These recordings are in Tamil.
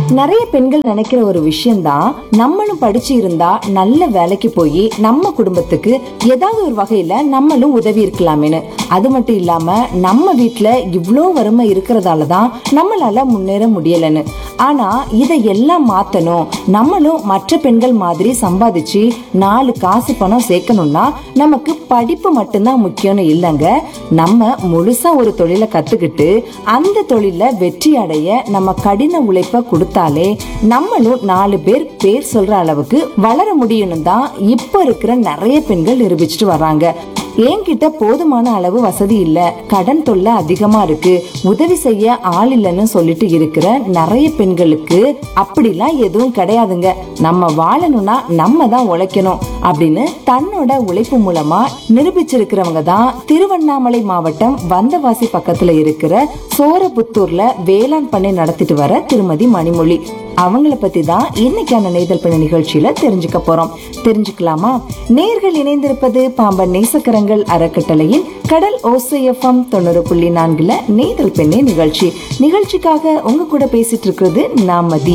நிறைய பெண்கள் நினைக்கிற ஒரு விஷயம்தான் நம்மளும் படிச்சு இருந்தா நல்ல வேலைக்கு போய் நம்ம குடும்பத்துக்கு ஏதாவது ஒரு வகையில நம்மளும் உதவி இருக்கலாமேன்னு அது மட்டும் இல்லாம நம்ம வீட்ல இவ்ளோ வறுமை இருக்கிறதால தான் நம்மளால முன்னேற முடியலன்னு ஆனா இதை எல்லாம் மாத்தணும் நம்மளும் மற்ற பெண்கள் மாதிரி சம்பாதிச்சு நாலு காசு பணம் சேர்க்கணும்னா நமக்கு படிப்பு மட்டும்தான் முக்கியம்னு இல்லைங்க நம்ம முழுசா ஒரு தொழிலை கத்துக்கிட்டு அந்த தொழில வெற்றி அடைய நம்ம கடின உழைப்ப கொடுத்தாலே நம்மளும் நாலு பேர் பேர் சொல்ற அளவுக்கு வளர முடியும்னு தான் இப்ப இருக்கிற நிறைய பெண்கள் நிரூபிச்சுட்டு வர்றாங்க என்கிட்ட போதுமான அளவு வசதி இல்ல கடன் தொல்லை அதிகமா இருக்கு உதவி செய்ய ஆள் இல்லைன்னு சொல்லிட்டு இருக்கிற நிறைய பெண்களுக்கு அப்படிலாம் எதுவும் கிடையாதுங்க நம்ம வாழணும்னா நம்ம தான் உழைக்கணும் அப்படின்னு தன்னோட உழைப்பு மூலமா நிரூபிச்சிருக்கிறவங்க தான் திருவண்ணாமலை மாவட்டம் வந்தவாசி பக்கத்துல இருக்கிற சோரபுத்தூர்ல வேளாண் பண்ணை நடத்திட்டு வர திருமதி மணிமொழி அவங்கள பத்தி தான் இன்னைக்கான நெய்தல் பண்ண நிகழ்ச்சியில தெரிஞ்சுக்க போறோம் தெரிஞ்சுக்கலாமா நேர்கள் இணைந்திருப்பது பாம்பன் நேசக்கரங்கள் அறக்கட்டளையின் கடல் ஓசைஎஃப்எம் தொண்ணூறு புள்ளி நான்குல நெய்தல் பெண்ணே நிகழ்ச்சி நிகழ்ச்சிக்காக உங்க கூட பேசிட்டு இருக்கிறது நாமதி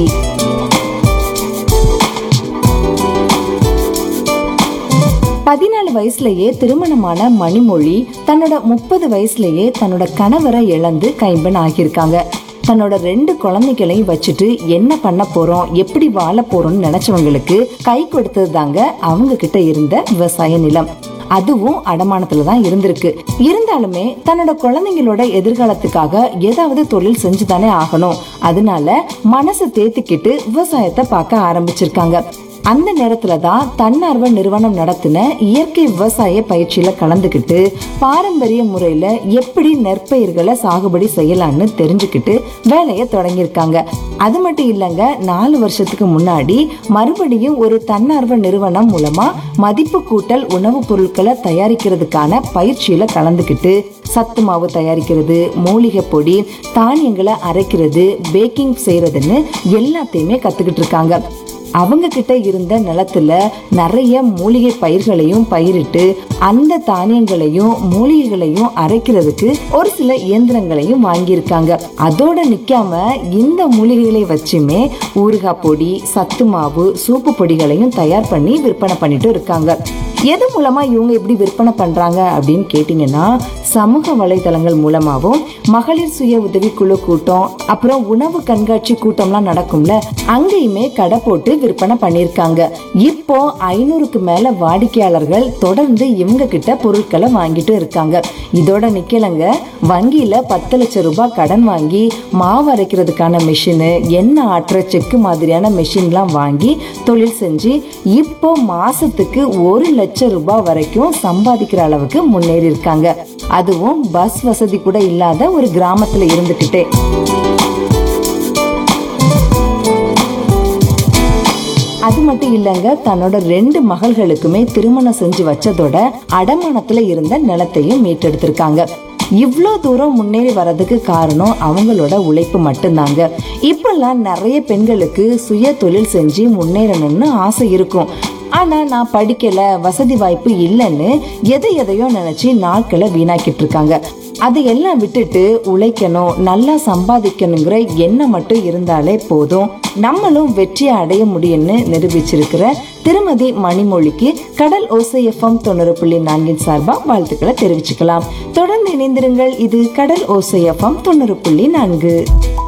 பதினாலு வயசுலயே திருமணமான மணிமொழி தன்னோட முப்பது வயசுலயே தன்னோட கணவரை இழந்து கைம்பெண் ஆகியிருக்காங்க தன்னோட ரெண்டு குழந்தைகளையும் வச்சுட்டு என்ன பண்ண போறோம் எப்படி வாழ போறோம்னு நினைச்சவங்களுக்கு கை கொடுத்தது தாங்க அவங்க கிட்ட இருந்த விவசாய நிலம் அதுவும் அடமானத்துல தான் இருந்திருக்கு இருந்தாலுமே தன்னோட குழந்தைங்களோட எதிர்காலத்துக்காக ஏதாவது தொழில் செஞ்சுதானே ஆகணும் அதனால மனசு தேத்திக்கிட்டு விவசாயத்தை பார்க்க ஆரம்பிச்சிருக்காங்க அந்த நேரத்துல தான் தன்னார்வ நிறுவனம் நடத்தின இயற்கை விவசாய பயிற்சியில கலந்துக்கிட்டு பாரம்பரிய முறையில எப்படி நெற்பயிர்களை சாகுபடி செய்யலாம்னு தெரிஞ்சுக்கிட்டு வேலையை தொடங்கியிருக்காங்க அது மட்டும் இல்லைங்க நாலு வருஷத்துக்கு முன்னாடி மறுபடியும் ஒரு தன்னார்வ நிறுவனம் மூலமா மதிப்பு கூட்டல் உணவுப் பொருட்களை தயாரிக்கிறதுக்கான பயிற்சியில கலந்துக்கிட்டு சத்து மாவு தயாரிக்கிறது மூலிகை பொடி தானியங்களை அரைக்கிறது பேக்கிங் செய்யறதுன்னு எல்லாத்தையுமே கத்துக்கிட்டு இருக்காங்க அவங்க கிட்ட இருந்த நிலத்துல நிறைய மூலிகை பயிர்களையும் பயிரிட்டு அந்த தானியங்களையும் மூலிகைகளையும் அரைக்கிறதுக்கு ஒரு சில இயந்திரங்களையும் வாங்கியிருக்காங்க அதோட நிக்காம இந்த மூலிகைகளை வச்சுமே ஊறுகாய் பொடி சத்து மாவு சூப்பு பொடிகளையும் தயார் பண்ணி விற்பனை பண்ணிட்டு இருக்காங்க எது மூலமா இவங்க எப்படி விற்பனை பண்றாங்க அப்படின்னு கேட்டீங்கன்னா சமூக வலைதளங்கள் மூலமாவும் மகளிர் சுய உதவி குழு கூட்டம் அப்புறம் உணவு கண்காட்சி கூட்டம்லாம் நடக்கும்ல அங்கேயுமே கடை போட்டு விற்பனை பண்ணிருக்காங்க இப்போ ஐநூறுக்கு மேல வாடிக்கையாளர்கள் தொடர்ந்து இவங்க கிட்ட பொருட்களை வாங்கிட்டு இருக்காங்க இதோட நிக்கலங்க வங்கியில பத்து லட்சம் ரூபாய் கடன் வாங்கி மாவு அரைக்கிறதுக்கான மிஷினு எண்ணெய் ஆட்டுற செக்கு மாதிரியான மிஷின்லாம் வாங்கி தொழில் செஞ்சு இப்போ மாசத்துக்கு ஒரு லட்சம் ரூபாய் வரைக்கும் சம்பாதிக்கிற அளவுக்கு முன்னேறி இருக்காங்க அதுவும் பஸ் வசதி கூட இல்லாத ஒரு கிராமத்துல இருந்துகிட்டே அது மட்டும் இல்லைங்க தன்னோட ரெண்டு மகள்களுக்குமே திருமணம் செஞ்சு வச்சதோட அடமானத்துல இருந்த நிலத்தையும் மீட்டெடுத்திருக்காங்க இவ்வளோ தூரம் முன்னேறி வர்றதுக்கு காரணம் அவங்களோட உழைப்பு மட்டும்தாங்க இப்பெல்லாம் நிறைய பெண்களுக்கு சுய தொழில் செஞ்சு முன்னேறணும்னு ஆசை இருக்கும் ஆனா நான் படிக்கல வசதி வாய்ப்பு இல்லைன்னு எதை எதையோ நினைச்சு நாட்களை வீணாக்கிட்டு இருக்காங்க அதையெல்லாம் விட்டுட்டு உழைக்கணும் நல்லா சம்பாதிக்கணுங்கிற எண்ணம் மட்டும் இருந்தாலே போதும் நம்மளும் வெற்றி அடைய முடியும்னு நிரூபிச்சிருக்கிற திருமதி மணிமொழிக்கு கடல் ஓசை எஃப்எம் தொண்ணூறு புள்ளி நான்கின் சார்பா வாழ்த்துக்களை தெரிவிச்சுக்கலாம் தொடர்ந்து இணைந்திருங்கள் இது கடல் ஓசை எஃப்எம் தொண்ணூறு புள்ளி நான்கு